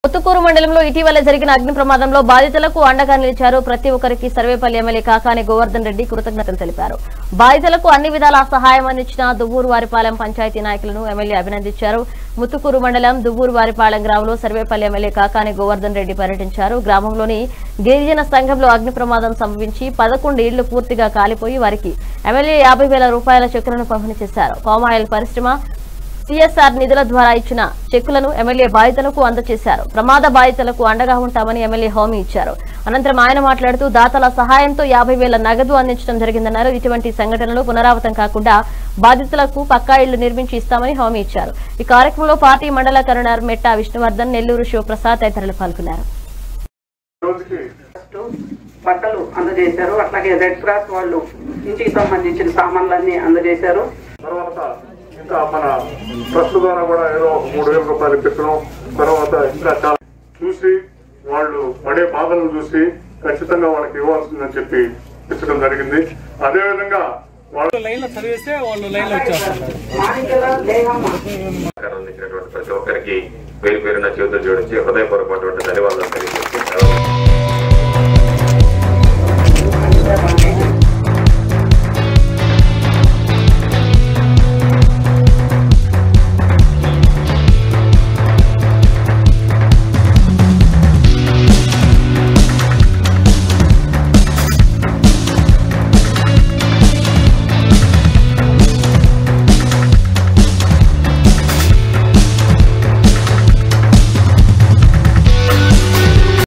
ముత్తుకూరు మండలంలో ఇటీవల జరిగిన అగ్ని ప్రమాదంలో బాధితులకు అండగా నిలిచారు ప్రతి ఒక్కరికి సర్వేపల్లి ఎమ్మెల్యే కాకాని గోవర్ధన్ రెడ్డి కృతజ్ఞతలు తెలిపారు బాధితులకు అన్ని విధాల సహాయం అందించిన దువ్వూరు వారిపాలెం పంచాయతీ నాయకులను ఎమ్మెల్యే అభినందించారు ముత్తుకూరు మండలం దువ్వూరు వారిపాలెం గ్రామంలో సర్వేపల్లి ఎమ్మెల్యే కాకాని గోవర్ధన్ రెడ్డి పర్యటించారు గ్రామంలోని గిరిజన సంఘంలో అగ్ని ప్రమాదం సంభవించి పదకొండు ఇళ్లు పూర్తిగా కాలిపోయి వారికి ఎమ్మెల్యే యాభై వేల రూపాయల చెక్కులను పంపిణీ చేశారు పామాయిల్ పరిశ్రమ సిఎస్ఆర్ నిధుల ద్వారా ఇచ్చిన చెక్కులను ఎమ్మెల్యే బాధితులకు అందజేశారు ప్రమాద బాధితులకు అండగా ఉంటామని ఎమ్మెల్యే హామీ ఇచ్చారు అనంతరం ఆయన మాట్లాడుతూ దాతల సహాయంతో యాభై వేల నగదు అందించడం జరిగిందన్నారు ఇటువంటి సంఘటనలు పునరావృతం కాకుండా బాధితులకు పక్కా ఇళ్లు నిర్మించి ఇస్తామని హామీ ఇచ్చారు ఈ కార్యక్రమంలో పార్టీ మండల కన్వీనర్ మెట్టా విష్ణువర్ధన్ నెల్లూరు శివప్రసాద్ తదితరులు పాల్గొన్నారు రోజుకి ఫస్ట్ బట్టలు అందజేశారు అట్లాగే రెడ్ క్రాస్ వాళ్ళు ఇంటికి సంబంధించిన సామాన్లన్నీ అందజేశారు తర్వాత ఇంకా మన ట్రస్ట్ ద్వారా కూడా ఏదో ఒక మూడు వేల రూపాయలు పెట్టడం తర్వాత ఇంకా చాలా చూసి వాళ్ళు పడే బాధలను చూసి ఖచ్చితంగా వాళ్ళకి ఇవ్వాల్సిందని చెప్పి ఇచ్చడం జరిగింది అదేవిధంగా వాళ్ళ లైన్ లో చదివేస్తే వాళ్ళు లైన్ లో వచ్చేస్తారు మాణిక్యల లేహమ్మ సహకారం అందించినటువంటి ప్రతి ఒక్కరికి పేరు పేరున చేతులు జోడించి హృదయపూర్వకమైనటువంటి ధన్యవాదాలు తెలియజేస్తూ సెలవు